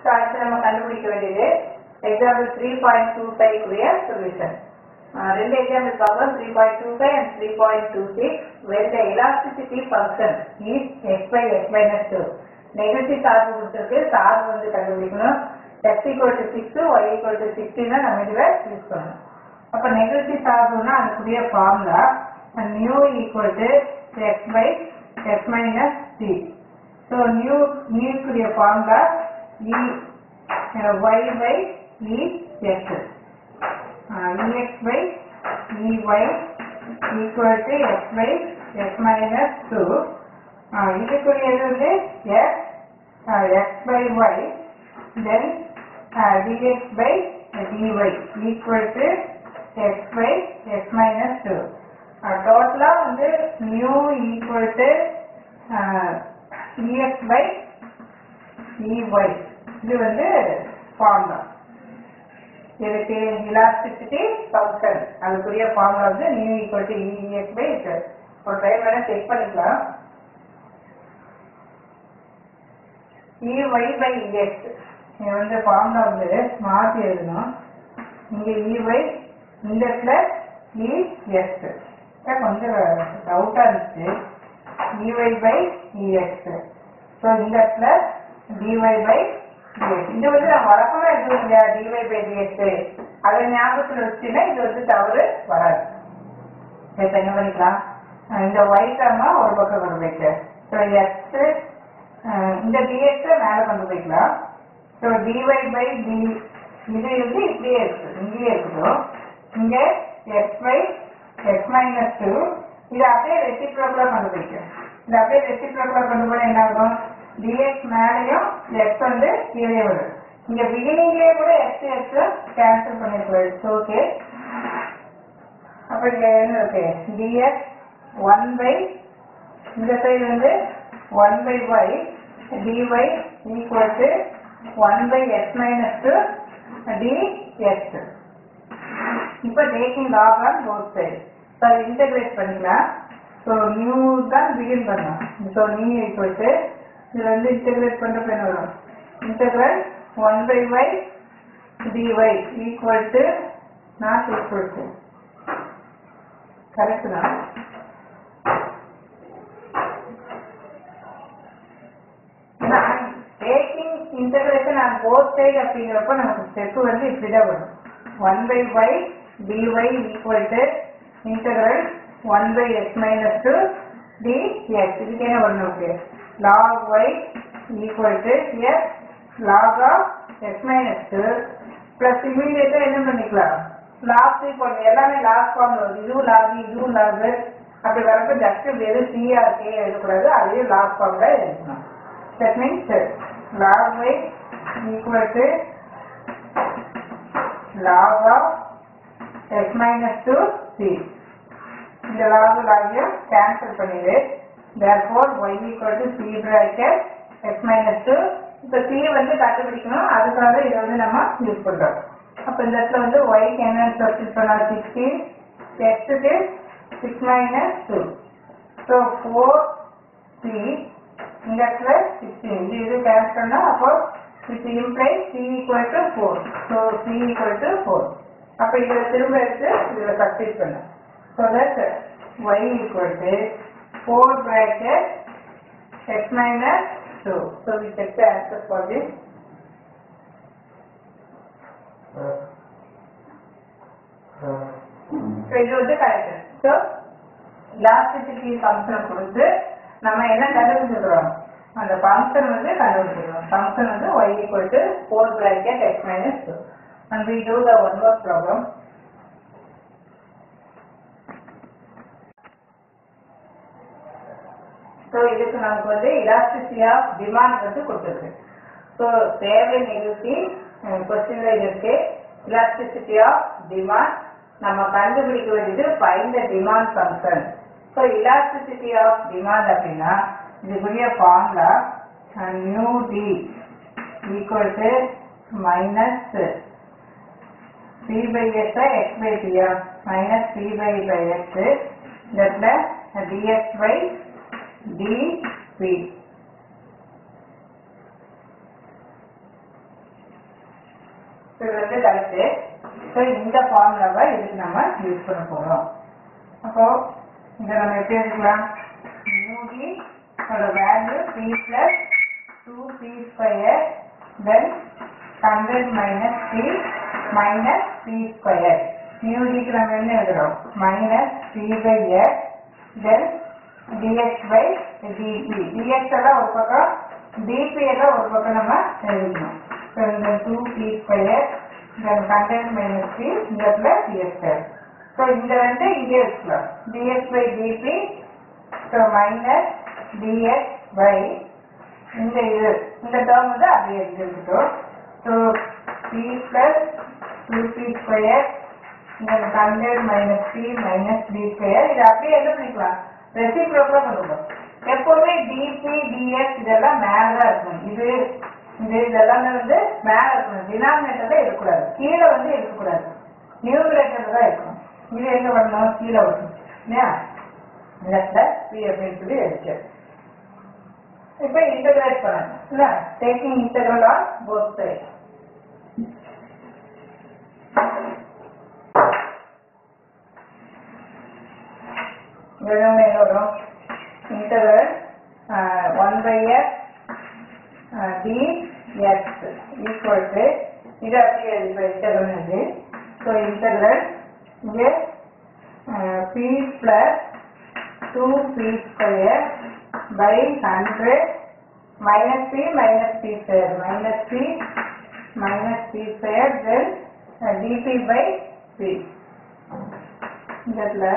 So அடுத்து நம்ம கண்டுபிடிக்க வேண்டியது example three point two five solution ரெண்டு example problem three point two five and three point two six when the elasticity function is x by x minus two negative சார்பு கொடுத்துருக்கு சார்பு வந்து கண்டுபிடிக்கணும் x equal to six y equal to சிக்ஸ்டின்னா நம்ம இதில் use பண்ணணும் அப்போ நெகட்டிவ் சார்புனா அதுக்குரிய formula nu equal to x by x minus c so nu நியூக்குரிய formula E y by E x ex by ey equal to x by x minus 2 uh, இதுக்குரியது வந்து x uh, x by y then uh, dx by dy equal to x by x minus 2 uh, டோட்டலா வந்து mu equal to uh, ex by ey இது வந்து formula இதுக்கு elasticity function அதுக்குரிய formula வந்து nu equal to Ex by ஒரு time வேணா check பண்ணிக்கலாம் இஒய் பை இஎக்ஸ் இது வந்து ஃபார்முலா வந்து மாற்றி எழுதணும் இங்கே இஒய் இந்த பிளஸ் இஎக்ஸ் கொஞ்சம் டவுட்டாக இருந்துச்சு இஒய் பை இஎக்ஸ் ஸோ இந்த பிளஸ் டிஒய் பை இது வந்து நான் வழக்கமா எழுதுவோம் இல்லையா டிவை பை டிஎக்ஸ் அதை ஞாபகத்தில் வச்சுன்னா இது வந்து தவறு வராது இப்போ என்ன பண்ணிக்கலாம் அஹ் இந்த ஒய் டர்மா ஒரு பக்கம் கொண்டு வைக்க ஸோ எக்ஸ் இந்த டிஎக்ஸை மேலே கொண்டு போய்க்கலாம் ஸோ டிவை பை டி இது வந்து இப்படியே இருக்கு இங்கேயே இருக்கட்டும் இங்கே x by x minus two இது அப்படியே ரெசிப்ரோக்கலாக கொண்டு போய்க்க இது அப்படியே ரெசிப்ரோக்கலாக கொண்டு போனால் என்ன ஆகும் டிஎக்ஸ் மேலேயும் எக்ஸ் வந்து கீழே வரும் இங்க பிகினிங்லேயே கூட எக்ஸ் எக்ஸ் கேன்சல் பண்ணிருக்கோம் ஓகே அப்ப இங்க என்ன இருக்கு டிஎக்ஸ் ஒன் பை இந்த சைடு வந்து one by y dy equal to one by x minus two dx இப்போ taking log on both side so அதை இன்டகிரேட் பண்ணிக்கலாம் ஸோ நியூ தான் பிகின் பண்ணலாம் ஸோ நியூ ஈக்குவல் டு இதில் வந்து இன்டகிரேட் பண்ணுறப்ப என்ன வரும் integral one by y dy equal to not equal to correct தான் taking integration on both side அப்படிங்கிறப்ப நமக்கு ஸ்டெப் வந்து இப்படிதான் வரும் one by y dy equal to integral one by x minus two d x இதுக்கு என்ன வரும் நமக்கு log y equal to x log of x minus 2 plus immediate என்ன பண்ணிக்கலாம் லாஸ்ட் பண்ணு எல்லாமே லாஸ்ட் ஃபார்ம் வருது இதுவும் லாக் இதுவும் லாக் அப்படி வரப்ப ஜஸ்ட் வெறும் சிஆர் கே எழுதக்கூடாது அதையும் லாஸ்ட் ஃபார்ம்ல எழுதணும் that means log y equal to log of x minus 2 c இந்த லாக் லாகையும் கேன்சல் பண்ணிடு therefore y equal to c bracket x minus 2 இப்போ c வந்து கண்டுபிடிக்கணும் அதுக்காக இதை வந்து நம்ம யூஸ் பண்றோம் அப்ப இந்த இடத்துல வந்து y க்கு என்ன சப்ஸ்டிட் பண்ணா 16 x க்கு 6 minus 2 so 4 c இந்த இடத்துல 16 இது இது கேன்சல் பண்ணா அப்போ it implies c equal to 4 so c equal to 4 அப்ப இதை திரும்ப எடுத்து இதுல சப்ஸ்டிட் பண்ண so that y equal to 4 bracket x minus 2. So we check the answer for this. So இது வந்து கரெக்ட் ஸோ லாஸ்டிசிட்டி ஃபங்க்ஷன் கொடுத்து நம்ம என்ன கண்டுபிடிச்சிருக்கிறோம் அந்த ஃபங்க்ஷன் வந்து கண்டுபிடிச்சிருக்கோம் ஃபங்க்ஷன் வந்து y equal to 4 bracket x minus 2. And we do the one more problem. So இதுக்கு நமக்கு வந்து இலாஸ்டிசிட்டி ஆஃப் டிமாண்ட் வந்து கொடுத்துருக்கு ஸோ தேவை நிகழ்ச்சி கொஸ்டின்ல இருக்கு இலாஸ்டிசிட்டி ஆஃப் டிமாண்ட் நம்ம கண்டுபிடிக்க வேண்டியது find the demand function so elasticity of demand அப்படின்னா இதுக்குரிய ஃபார்முலா nu d equal to minus p by x x by df minus p by by x இந்த இடத்துல டிஎக்ஸ் பை dp இது வந்து கரெக்டு ஸோ இந்த ஃபார்முலாவை இதுக்கு நம்ம யூஸ் பண்ண போகிறோம் அப்போ இதை நம்ம எப்படி எடுக்கலாம் மூடி அதோட value p plus two p square then hundred minus three minus p square மியூடிக்கு நம்ம என்ன எழுதுறோம் minus three by x then dx by dp dx எல்லாம் ஒரு பக்கம் டிபி எல்லாம் ஒரு பக்கம் நம்ம எழுதணும் ஸோ இந்த two p square then hundred minus three இந்த பிளஸ் டிஎக்ஸ் ஸ்கொயர் ஸோ இந்த ரெண்டு இங்கே வச்சுக்கலாம் dx by dp so minus dx by இந்த இது இந்த டேர்ம் வந்து அப்படியே எடுத்துக்கிட்டோம் so p plus two p square இந்த hundred minus three minus three square இது அப்படியே என்ன பண்ணிக்கலாம் ரெசிப்ரோக்கலாக பண்ணுவோம் எப்போவுமே டிபி டிஎக்ஸ் இதெல்லாம் மேலே தான் இருக்கும் இது இது இதெல்லாமே வந்து மேலே இருக்கணும் டினாமினேட்டரில் இருக்கக்கூடாது கீழே வந்து இருக்கக்கூடாது நியூமரேட்டர் தான் இருக்கணும் இது எங்க வரணும் கீழே வரணும் இல்லையா லெஃப்ட்ல பி அப்படின்னு சொல்லி இருக்கு இப்போ இன்டகிரேட் பண்ணணும் இல்ல taking integral on both side என்ன வரும் integral one by x d x equal to இது அப்படியே இப்போ இன்டகிரல் இது ஸோ இன்டகிரல் இங்கே p plus two p square by hundred minus p minus p square minus p minus p square then dp by p இதில்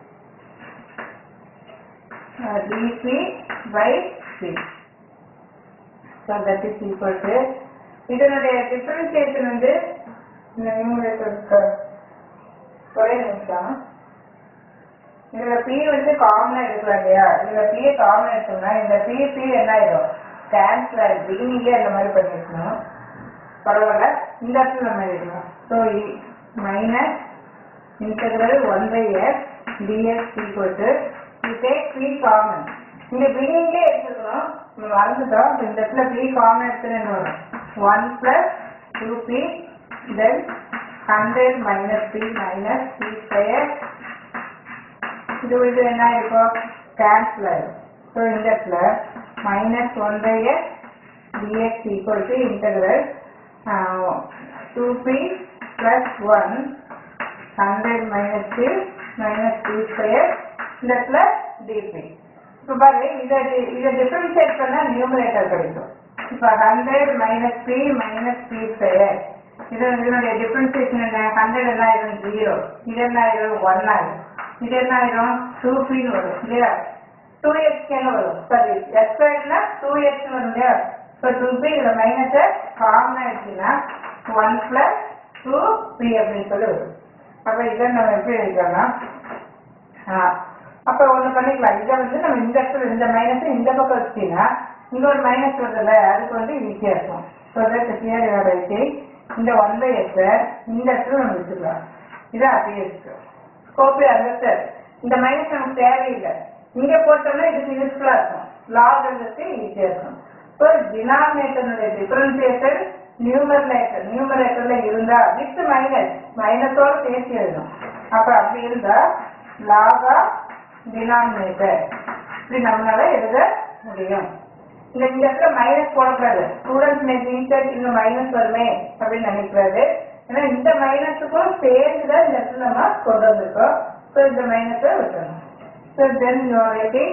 dp by p so that is equal to இதனுடைய differentiation வந்து இந்த நியூமரேட்டருக்கு ஒரே நிமிஷம் இதுல B வந்து காமனா எடுக்கலாம் இல்லையா இதுல பி காமன் எடுத்தோம்னா இந்த பி பி என்ன ஆயிடும் கேன்சல் ஆயிடும் பிகினிங்கே அந்த மாதிரி பண்ணிருக்கணும் பரவாயில்ல இந்த இடத்துல நம்ம எழுதணும் so minus integral one by x dx equal to you take p common இங்க பிகினிங்கே எடுத்துக்கணும் நம்ம மறந்துட்டோம் இப்ப இந்த இடத்துல பி காமன் எடுத்துன்னு வரும் one plus two p then hundred minus p minus p square இது இது என்ன இருக்கும் கேன்சல் ஆயிடும் ஸோ இந்த இடத்துல minus one by x dx equal to integral two p plus one hundred minus three minus two square இந்த இடத்துல DP இப்போ பாருங்க இதை டி- இதை டிஃபரன்ஷியேட் பண்ணால் நியூமரேட்டர் கிடைக்கும் இப்போ hundred minus three minus three square இது இதனுடைய டிஃபரன்சியேஷன் என்ன ஹண்ட்ரட் என்ன ஆயிரும் ஜீரோ இது என்ன ஆயிரும் ஒன் ஆயிரும் இது என்ன ஆயிரும் டூ பின்னு வரும் இல்லையா டூ எக்ஸ்கேன்னு வரும் சாரி எக்ஸ் ஸ்கொயர்னா டூ எக்ஸ் வரும் இல்லையா இப்போ டூ பி இதில் மைனஸை காமனாக எடுத்தீங்கன்னா ஒன் ப்ளஸ் டூ பி அப்படின்னு சொல்லி வரும் அப்போ இதை நம்ம எப்படி எழுதிக்கலாம் அப்போ ஒன்று பண்ணிக்கலாம் இதை வந்து நம்ம இந்த இடத்துல இந்த மைனஸ் இந்த பக்கம் வச்சிங்கன்னா இங்க ஒரு மைனஸ் வருதுல்ல அதுக்கு வந்து ஈஸியாக இருக்கும் so that here you're writing இந்த ஒன் பை எக்ஸை இந்த இடத்துல நம்ம வச்சுக்கலாம் இது அப்படியே இருக்கு கோப்பி அண்டர்ஸ்டாண்ட் இந்த மைனஸ் நமக்கு தேவையில்லை இங்க போட்டோம்னா இதுக்கு யூஸ்ஃபுல்லா இருக்கும் லாக் எழுதுறதுக்கு ஈஸியா இருக்கும் ஸோ டினாமினேட்டருடைய டிஃபரன்சியேஷன் நியூமரேட்டர் நியூமரேட்டர்ல இருந்தா வித் மைனஸ் மைனஸோட சேர்த்து எழுதணும் அப்ப அப்படி இருந்தா லாக் ஆஃப் டினாமினேட்டர் இப்படி நம்மளால எழுத முடியும் இந்த இந்த இடத்துல மைனஸ் போடக்கூடாது ஸ்டூடெண்ட்ஸ் மேக் நீட்டர் இங்க மைனஸ் வருமே அப்படின்னு நினைக்கிறாரு ஏன்னா இந்த மைனஸுக்கும் சேர்த்து தான் இந்த இடத்துல நம்ம கொண்டு வந்திருக்கோம் ஸோ இந்த மைனஸை விட்டுறணும் so then you're writing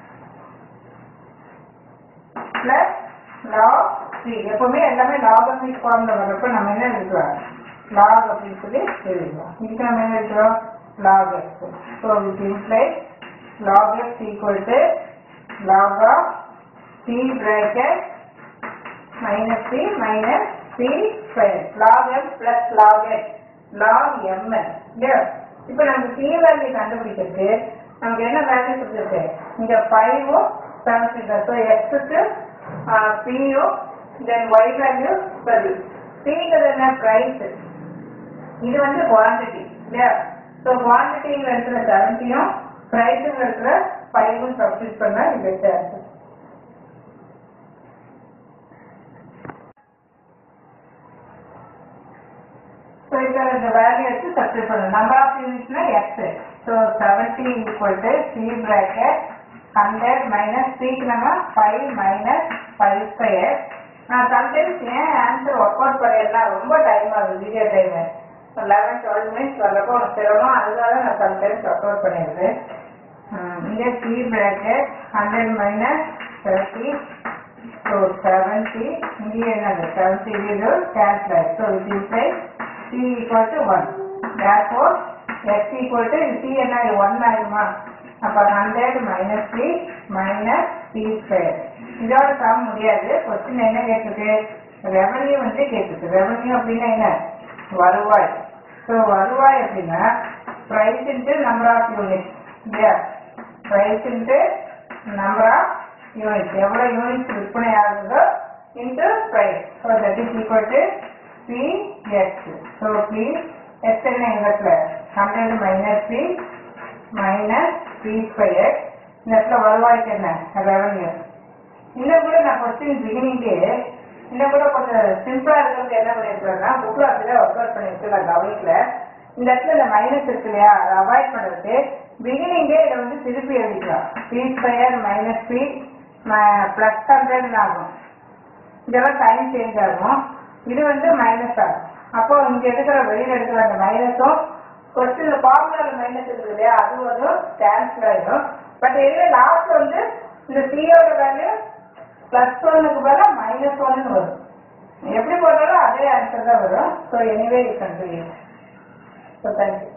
plus log c எப்பவுமே எல்லாமே லாகமிக் ஃபார்ம்ல வரப்ப நம்ம என்ன எழுதுறோம் லாக் அப்படின்னு சொல்லி எழுதுவோம் இதுக்கு நம்ம என்ன எழுதுறோம் log x so with implies log x equal to log of c bracket minus c minus c square log m plus log x log mn இல்லையா இப்போ நமக்கு c வேல்யூ கண்டுபிடிக்கிறது நமக்கு என்ன வேல்யூ கொடுத்துருக்கு இங்க 5 செவன் ஸோ எக்ஸுக்கு பியும் தென் ஒய் வேல்யூ சரி சிங்கிறது என்ன ப்ரைஸ் இது வந்து குவான்டிட்டி இல்லையா ஸோ குவான்டிட்டிங்கிற இடத்துல செவன்ட்டியும் ப்ரைஸுங்கிற இடத்துல ஃபைவும் சப்ஸ்டியூட் பண்ணா இது ஆன்சர் இருக்கிற இந்த வேல்யூ எடுத்து சப்ஸ்டிட் பண்ணணும் நம்பர் ஆஃப் யூனிட்ஸ்னா x so seventy equal to c bracket hundred minus சிக்கு நம்ம ஃபைவ் மைனஸ் ஃபைவ் ஸ்கொயர் நான் சம்டைம்ஸ் ஏன் ஆன்சர் ஒர்க் அவுட் பண்ணிடலாம் ரொம்ப டைம் ஆகுது video time eleven twelve minutes வரப்போ உனக்கு சிரமம் அதுக்காக நான் சம்டைம்ஸ் ஒர்க் அவுட் பண்ணிடுது இங்கே c bracket hundred minus thirty so seventy இங்கே என்னது seventy zero cancel so it is like c equal to one therefore x equal to c என்ன ஒன் ஆகுமா அப்போ hundred minus c minus c square இதோட சம முடியாது கொஸ்டின் என்ன கேட்டிருக்கு ரெவன்யூ வந்து கேட்டிருக்கு ரெவன்யூ அப்படின்னா என்ன வருவாய் ஸோ வருவாய் அப்படின்னா price into number of unit இல்லையா price into number of units எவ்வளோ யூனிட்ஸ் விற்பனை ஆகுதோ into price so that is equal to p x so p x என்ன இடத்துல hundred minus p minus p square இந்த இடத்துல வருவாய்க்கு என்ன ரெவன்யூ இன்னும் கூட நான் கொஸ்டின் பிகினிங்கே இன்னும் கூட கொஞ்சம் சிம்பிளா இருக்கிறது என்ன பண்ணிருக்கேன்னா புக்ல அப்படிதான் ஒர்க் அவுட் பண்ணிருக்கு நான் கவனிக்கல இந்த இடத்துல இந்த மைனஸ் இருக்கு இல்லையா அதை அவாய்ட் பண்றதுக்கு பிகினிங்கே இதை வந்து திருப்பி எழுதிக்கலாம் p square minus p plus hundred ஆகும் இதெல்லாம் டைம் சேஞ்ச் ஆகும் இது வந்து மைனஸ் ஆகும் அப்போ இங்க எடுக்கிற வெளியில எடுக்கிற அந்த மைனஸும் கொஸ்டின் ஃபார்முலால மைனஸ் இருக்குது இல்லையா அது வந்து கேன்சல் ஆயிடும் பட் இதுவே லாஸ்ட் வந்து இந்த சியோட வேல்யூ பிளஸ் ஒன்னுக்கு பதிலாக மைனஸ் ஒன்னு வரும் எப்படி போட்டாலும் அதே ஆன்சர் தான் வரும் so anyway you can do it so thank you